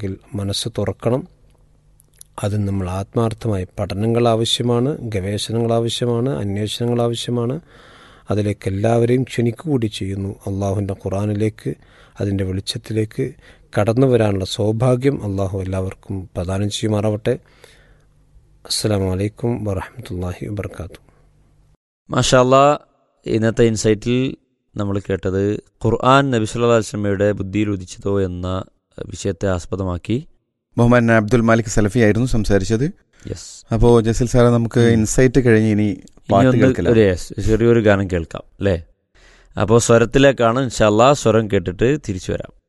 എങ്കിൽ മനസ്സ് തുറക്കണം അതിന് നമ്മൾ ആത്മാർത്ഥമായി പഠനങ്ങൾ ആവശ്യമാണ് ഗവേഷണങ്ങൾ ആവശ്യമാണ് അന്വേഷണങ്ങൾ ആവശ്യമാണ് അതിലേക്ക് എല്ലാവരെയും ക്ഷണിക്കുകൂടി ചെയ്യുന്നു അള്ളാഹുവിൻ്റെ ഖുറാനിലേക്ക് അതിൻ്റെ വെളിച്ചത്തിലേക്ക് കടന്നു വരാനുള്ള സൗഭാഗ്യം അള്ളാഹു എല്ലാവർക്കും പ്രദാനം ചെയ്യുമാറാവട്ടെ അസ്സാം വലൈക്കും വറഹമത്തല്ലാഹി വാത്തു മാഷാല്ല ഇന്നത്തെ ഇൻസൈറ്റിൽ നമ്മൾ കേട്ടത് ഖുർആൻ നബി സല്ലല്ലാഹു അലൈഹി വസല്ലമയുടെ ബുദ്ധിയിൽ ഉദിച്ചതോ എന്ന വിഷയത്തെ ആസ്പദമാക്കി ബഹുമാൻ അബ്ദുൽ മാലിക് സലഫി ആയിരുന്നു സംസാരിച്ചത് യെസ് അപ്പോൾ ജസീൽ സാറെ നമുക്ക് ഉം. ഇൻസൈറ്റ് കഴിഞ്ഞ് ഇനി ഇനി പാട്ട് ഒന്ന് കേൾക്കലാം ഒരു yes, ചെറിയൊരു ഗാനം കേൾക്കാം അല്ലേ അപ്പോൾ സ്വരത്തിലേക്കാണ് ഇൻഷാല്ലാ സ്വരം കേട്ടിട്ട് തിരിച്ചു വരാം